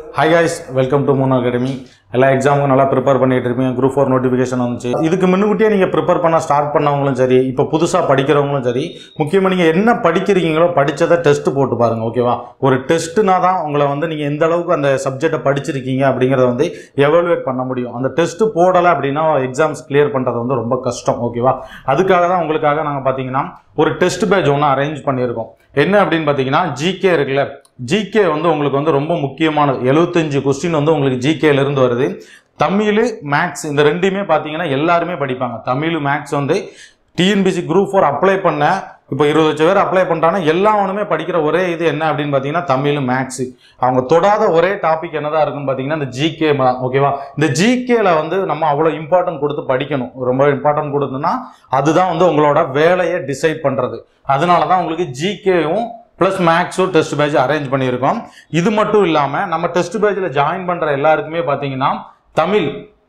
hi guys welcome to மூணு academy எல்லா எக்ஸாமுக்கும் நல்லா ப்ரிப்பேர் பண்ணிட்டு இருப்பீங்க குரூப் ஃபோர் நோட்டிஃபிகேஷன் வந்துச்சு இதுக்கு முன்னுக்கூட்டியே நீங்கள் ப்ரிப்பேர் பண்ண ஸ்டார்ட் பண்ணவங்களும் சரி இப்போ புதுசாக படிக்கிறவங்களும் சரி முக்கியமாக நீங்கள் என்ன படிக்கிறீங்களோ படித்ததை டெஸ்ட் போட்டு பாருங்கள் ஓகேவா ஒரு டெஸ்ட்டுனா தான் உங்களை வந்து நீங்கள் எந்த அளவுக்கு அந்த சப்ஜெக்டை படிச்சிருக்கீங்க அப்படிங்கிறத வந்து எவாலுவேட் பண்ண முடியும் அந்த டெஸ்ட் போடலை அப்படின்னா எக்ஸாம்ஸ் கிளியர் பண்ணுறது வந்து ரொம்ப கஷ்டம் ஓகேவா அதுக்காக தான் உங்களுக்காக நாங்கள் பார்த்தீங்கன்னா ஒரு டெஸ்ட் பேட்ச் ஒன்று அரேஞ்ச் பண்ணியிருக்கோம் என்ன அப்படின்னு பார்த்தீங்கன்னா ஜிகே இருக்குல்ல ஜிகே வந்து உங்களுக்கு வந்து ரொம்ப முக்கியமானது எழுபத்தஞ்சு கொஸ்டின் வந்து உங்களுக்கு ஜிகேல இருந்து வருது தமிழ் மேக்ஸ் இந்த ரெண்டையுமே பார்த்தீங்கன்னா எல்லாருமே படிப்பாங்க தமிழ் மேக்ஸ் வந்து டிஎன்பிசி குரூப் ஃபோர் அப்ளை பண்ண இப்போ இருபது லட்சம் பேர் அப்ளை பண்ணிட்டாங்கன்னா எல்லாவனுமே படிக்கிற ஒரே இது என்ன அப்படின்னு பார்த்தீங்கன்னா தமிழ் மேக்ஸ் அவங்க தொடாத ஒரே டாபிக் என்னதான் இருக்குன்னு பார்த்தீங்கன்னா இந்த ஜிகே ஓகேவா இந்த ஜிகேல வந்து நம்ம அவ்வளோ இம்பார்ட்டன்ட் கொடுத்து படிக்கணும் ரொம்ப இம்பார்ட்டன்ட் கொடுத்தோம்னா அதுதான் வந்து உங்களோட வேலையை டிசைட் பண்ணுறது அதனால தான் உங்களுக்கு ஜிகேவும் ப்ளஸ் மேக்ஸும் டெஸ்ட் பேட்ச் அரேஞ்ச் பண்ணியிருக்கோம் இது மட்டும் இல்லாமல் நம்ம டெஸ்ட் பேட்சில் ஜாயின் பண்ணுற எல்லாருக்குமே பார்த்தீங்கன்னா தமிழ்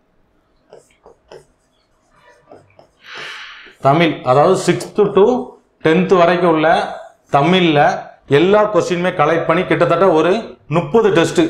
தமிழ் அதாவது சிக்ஸ்த்து டு டென்த்து வரைக்கும் உள்ள தமிழில் எல்லா கொஸ்டினுமே கலெக்ட் பண்ணி கிட்டத்தட்ட ஒரு முப்பது டெஸ்ட்டு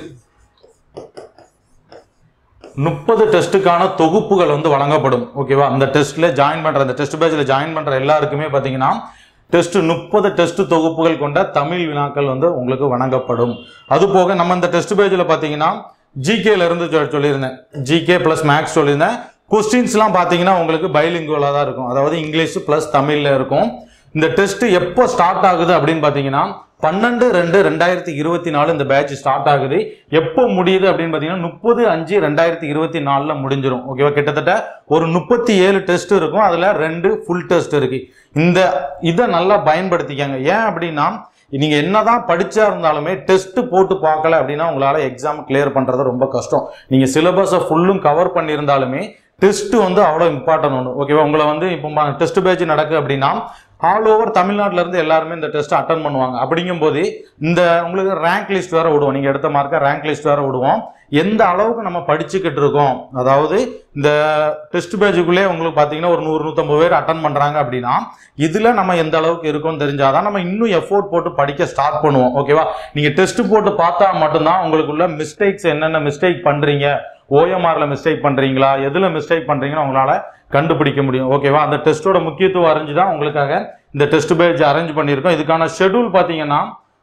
முப்பது டெஸ்ட்டுக்கான தொகுப்புகள் வந்து வழங்கப்படும் ஓகேவா அந்த டெஸ்ட்ல ஜாயின் பண்ற அந்த டெஸ்ட் பேட்ச்ல ஜாயின் பண்ற எல்லாருக்குமே பாத்தீங்கன்னா டெஸ்ட் முப்பது டெஸ்ட் தொகுப்புகள் கொண்ட தமிழ் வினாக்கள் வந்து உங்களுக்கு வழங்கப்படும் அது போக நம்ம இந்த டெஸ்ட் பேஜில் பார்த்தீங்கன்னா ஜிகேல இருந்து சொ- சொல்லியிருந்தேன் ஜிகே ப்ளஸ் மேக்ஸ் சொல்லியிருந்தேன் கொஸ்டின்ஸ்லாம் பார்த்தீங்கன்னா உங்களுக்கு பைலிங்குவலாக தான் இருக்கும் அதாவது இங்கிலீஷ் ப்ளஸ் தமிழில் இருக்கும் இந்த டெஸ்ட் எப்போ ஸ்டார்ட் ஆகுது அப்படின்னு பார்த்தீங்கன்னா பன்னெண்டு ரெண்டு ரெண்டாயிரத்தி இருபத்தி நாலு இந்த பேட்ச் ஸ்டார்ட் ஆகுது எப்போ முடியுது அப்படின்னு பார்த்தீங்கன்னா முப்பது அஞ்சு ரெண்டாயிரத்தி இருபத்தி நாலில் முடிஞ்சிடும் ஓகேவா கிட்டத்தட்ட ஒரு முப்பத்தி ஏழு டெஸ்ட் இருக்கும் அதில் ரெண்டு ஃபுல் டெஸ்ட் இருக்கு இந்த இதை நல்லா பயன்படுத்திக்கங்க ஏன் அப்படின்னா நீங்க என்னதான் படிச்சா இருந்தாலுமே டெஸ்ட் போட்டு பார்க்கல அப்படின்னா உங்களால எக்ஸாம் கிளியர் பண்றது ரொம்ப கஷ்டம் நீங்க சிலபஸை ஃபுல்லும் கவர் பண்ணியிருந்தாலுமே டெஸ்ட் வந்து அவ்வளோ இம்பார்ட்டன்ட் ஒன்று ஓகேவா உங்களை வந்து இப்போ டெஸ்ட் பேட்ச் நடக்கு அப்படின்னா ஆல் ஓவர் தமிழ்நாட்டுல இருந்து எல்லாருமே இந்த டெஸ்ட் அட்டன் பண்ணுவாங்க அப்படிங்கும்போது இந்த உங்களுக்கு ரேங்க் லிஸ்ட் வேற விடுவோம் நீங்க எடுத்த மார்க்கை ரேங்க் லிஸ்ட் வேற விடுவோம் எந்த அளவுக்கு நம்ம படிச்சுக்கிட்டு இருக்கோம் அதாவது இந்த டெஸ்ட் பேஜுக்குள்ளே உங்களுக்கு பார்த்தீங்கன்னா ஒரு நூறு நூற்றம்பது பேர் அட்டன் பண்ணுறாங்க அப்படின்னா இதில் நம்ம எந்த அளவுக்கு இருக்கோம்னு தெரிஞ்சாதான் நம்ம இன்னும் எஃபோர்ட் போட்டு படிக்க ஸ்டார்ட் பண்ணுவோம் ஓகேவா நீங்கள் டெஸ்ட் போட்டு பார்த்தா மட்டும்தான் உங்களுக்குள்ள மிஸ்டேக்ஸ் என்னென்ன மிஸ்டேக் பண்ணுறீங்க ஓஎம்ஆர்ல மிஸ்டேக் பண்ணுறீங்களா எதில் மிஸ்டேக் பண்ணுறீங்கன்னு உங்களால் கண்டுபிடிக்க முடியும் ஓகேவா அந்த டெஸ்ட்டோட முக்கியத்துவம் அறிஞ்சு தான் உங்களுக்காக இந்த டெஸ்ட் பேஜ் அரேஞ்ச் பண்ணியிருக்கோம் இதுக்கான ஷெட்யூல் பார்த்தீங்கன்னா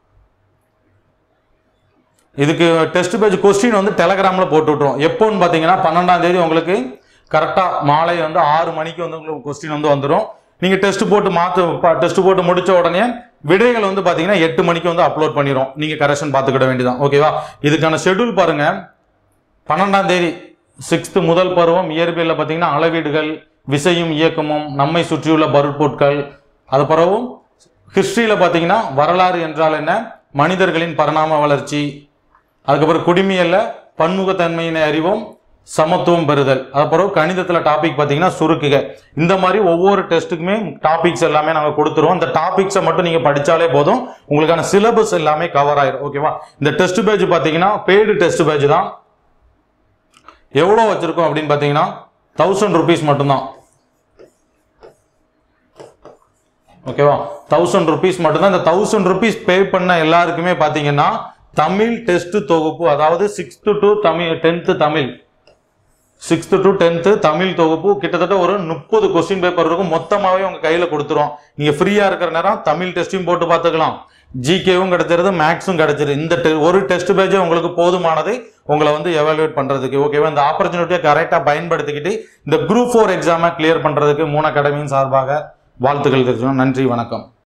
இதுக்கு டெஸ்ட் பேஜ் கொஸ்டின் வந்து டெலகிராம்ல போட்டு விட்ருவோம் எப்போன்னு பார்த்தீங்கன்னா பன்னெண்டாம் தேதி உங்களுக்கு கரெக்டாக மாலை வந்து ஆறு மணிக்கு வந்து உங்களுக்கு கொஸ்டின் வந்து வந்துடும் நீங்கள் டெஸ்ட் போட்டு மாற்று டெஸ்ட் போட்டு முடிச்ச உடனே விடைகள் வந்து பார்த்தீங்கன்னா எட்டு மணிக்கு வந்து அப்லோட் பண்ணிடும் நீங்கள் கரெக்ஷன் பார்த்துக்கிட வேண்டியதான் ஓகேவா இதுக்கான ஷெட்யூல் பாருங்க பன்னெண்டாம் தேதி சிக்ஸ்த்து முதல் பருவம் இயற்பியலில் பார்த்தீங்கன்னா அளவீடுகள் விசையும் இயக்கமும் நம்மை சுற்றியுள்ள பொருட்பொருட்கள் அது பிறகும் ஹிஸ்ட்ரியில் பார்த்தீங்கன்னா வரலாறு என்றால் என்ன மனிதர்களின் பரிணாம வளர்ச்சி அதுக்கப்புறம் குடிமியல்ல பன்முகத்தன்மையினை அறிவோம் சமத்துவம் பெறுதல் அதுக்கப்புறம் கணிதத்தில் டாபிக் பார்த்தீங்கன்னா சுருக்குக இந்த மாதிரி ஒவ்வொரு டெஸ்ட்டுக்குமே டாபிக்ஸ் எல்லாமே நாங்கள் கொடுத்துருவோம் இந்த டாபிக்ஸை மட்டும் நீங்கள் படித்தாலே போதும் உங்களுக்கான சிலபஸ் எல்லாமே கவர் ஆயிரும் ஓகேவா இந்த டெஸ்ட் பேஜ் பார்த்தீங்கன்னா பெய்டு டெஸ்ட் பேஜ் தான் எவ்வளோ வச்சிருக்கோம் அப்படின்னு பார்த்தீங்கன்னா தௌசண்ட் ருபீஸ் மட்டும்தான் ஓகேவா தௌசண்ட் ருபீஸ் மட்டும்தான் இந்த தௌசண்ட் ருபீஸ் பே பண்ண எல்லாருக்குமே பார்த்தீங்கன்னா தமிழ் டெஸ்ட் தொகுப்பு அதாவது sixth to Tamil tenth Tamil sixth to tenth Tamil தொகுப்பு கிட்டத்தட்ட ஒரு முப்பது கொஸ்டின் பேப்பர் இருக்கும் மொத்தமாகவே உங்கள் கையில் கொடுத்துரும் நீங்கள் ஃப்ரீயாக இருக்கிற நேரம் தமிழ் டெஸ்ட்டையும் போட்டு பார்த்துக்கலாம் ஜிகேவும் கிடைச்சிருது மேக்ஸும் கிடைச்சிருது இந்த te- ஒரு டெஸ்ட் பேஜே உங்களுக்கு போதுமானது உங்களை வந்து எவாலுவேட் பண்ணுறதுக்கு ஓகேவா இந்த ஆப்பர்ச்சுனிட்டியை கரெக்டாக பயன்படுத்திக்கிட்டு இந்த குரூப் ஃபோர் எக்ஸாமை கிளியர் பண்ணுறதுக்கு மூணு அகாடமியின் சார்பாக வாழ்த்துக்கள் தெரிவிச்சோம் நன்றி வணக்கம்